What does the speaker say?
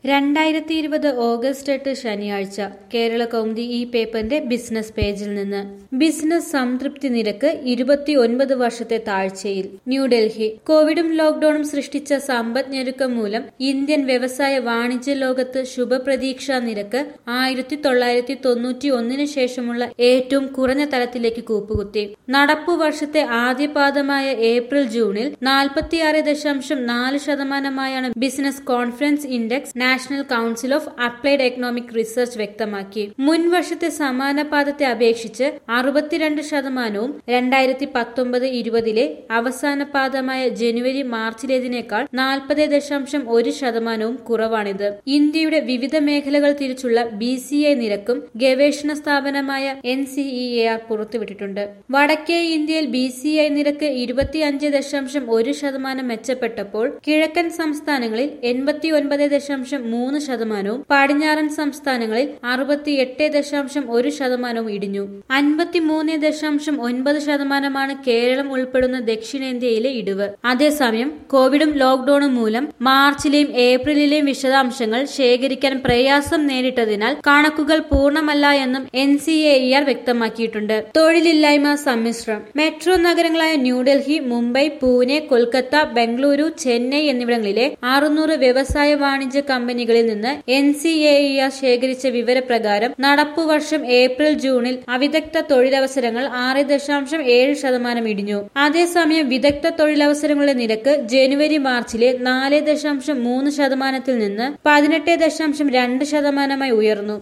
രണ്ടായിരത്തി ഇരുപത് ഓഗസ്റ്റ് എട്ട് ശനിയാഴ്ച കേരള കൗമുദി ഈ പേപ്പറിന്റെ ബിസിനസ് പേജിൽ നിന്ന് ബിസിനസ് സംതൃപ്തി നിരക്ക് ഇരുപത്തി ഒൻപത് വർഷത്തെ താഴ്ചയിൽ ന്യൂഡൽഹി കോവിഡും ലോക്ഡൌണും സൃഷ്ടിച്ച സമ്പദ്ഞെരുക്കം മൂലം ഇന്ത്യൻ വ്യവസായ വാണിജ്യ ലോകത്ത് ശുഭപ്രതീക്ഷാ നിരക്ക് ആയിരത്തി തൊള്ളായിരത്തി തൊണ്ണൂറ്റി ഒന്നിന് ശേഷമുള്ള ഏറ്റവും കുറഞ്ഞ തലത്തിലേക്ക് കൂപ്പുകുത്തി നടപ്പു വർഷത്തെ ആദ്യപാദമായ ഏപ്രിൽ ജൂണിൽ നാൽപ്പത്തിയാറ് ദശാംശം നാല് ശതമാനമായാണ് business conference index national council of applied economic research വ്യക്തമാക്കി മുൻ വർഷത്തെ സമാന പാദത്തെ അപേക്ഷിച്ച് അറുപത്തിരണ്ട് ശതമാനവും രണ്ടായിരത്തി പത്തൊമ്പത് ഇരുപതിലെ അവസാന പാദമായ ജനുവരി മാർച്ചിലേതിനേക്കാൾ നാൽപ്പത് ദശാംശം ഒരു ശതമാനവും കുറവാണിത് ഇന്ത്യയുടെ വിവിധ മേഖലകൾ തിരിച്ചുള്ള ബി സി ഐ നിരക്കും ഗവേഷണ സ്ഥാപനമായ N C E A R പുറത്തുവിട്ടിട്ടുണ്ട് വടക്കേ ഇന്ത്യയിൽ ബി സി ഐ നിരക്ക് ഇരുപത്തിയഞ്ച് ദശാംശം ഒരു ശതമാനം മെച്ചപ്പെട്ടപ്പോൾ കിഴക്കൻ സംസ്ഥാനങ്ങളിൽ എൺപത്തി ഒൻപത് ദശാംശം മൂന്ന് ശതമാനവും പടിഞ്ഞാറൻ സംസ്ഥാനങ്ങളിൽ അറുപത്തിയെട്ട് ദശാംശം ഒരു ശതമാനവും ഇടിഞ്ഞു അൻപത്തിമൂന്ന് ദശാംശം ഒൻപത് ശതമാനമാണ് കേരളം ഉൾപ്പെടുന്ന ദക്ഷിണേന്ത്യയിലെ ഇടിവ് അതേസമയം കോവിഡും ലോക്ഡൌണും മൂലം മാർച്ചിലെയും ഏപ്രിലിലെയും വിശദാംശങ്ങൾ ശേഖരിക്കാൻ പ്രയാസം നേരിട്ടതിനാൽ കണക്കുകൾ പൂർണ്ണമല്ല എന്നും എൻ സി എ ആർ വ്യക്തമാക്കിയിട്ടുണ്ട് തൊഴിലില്ലായ്മ സമ്മിശ്രം മെട്രോ നഗരങ്ങളായ ന്യൂഡൽഹി മുംബൈ പൂനെ കൊൽക്കത്ത ബംഗളൂരു ചെന്നൈ എന്നിവിടങ്ങളിലെ അറുന്നൂറ് വ്യവസായ വാണിജ്യ കമ്പനികളിൽ നിന്ന് എൻ സി എ ആർ ശേഖരിച്ച വിവരപ്രകാരം നടപ്പുവർഷം ഏപ്രിൽ ജൂണിൽ അവിദഗ്ധ തൊഴിലവസരങ്ങൾ ആറ് ദശാംശം ഏഴ് ശതമാനം ഇടിഞ്ഞു അതേസമയം വിദഗ്ധ തൊഴിലവസരങ്ങളുടെ നിരക്ക് ജനുവരി മാർച്ചിലെ നാല് ദശാംശം മൂന്ന് ശതമാനത്തിൽ നിന്ന് പതിനെട്ട് ദശാംശം രണ്ട് ശതമാനമായി ഉയർന്നു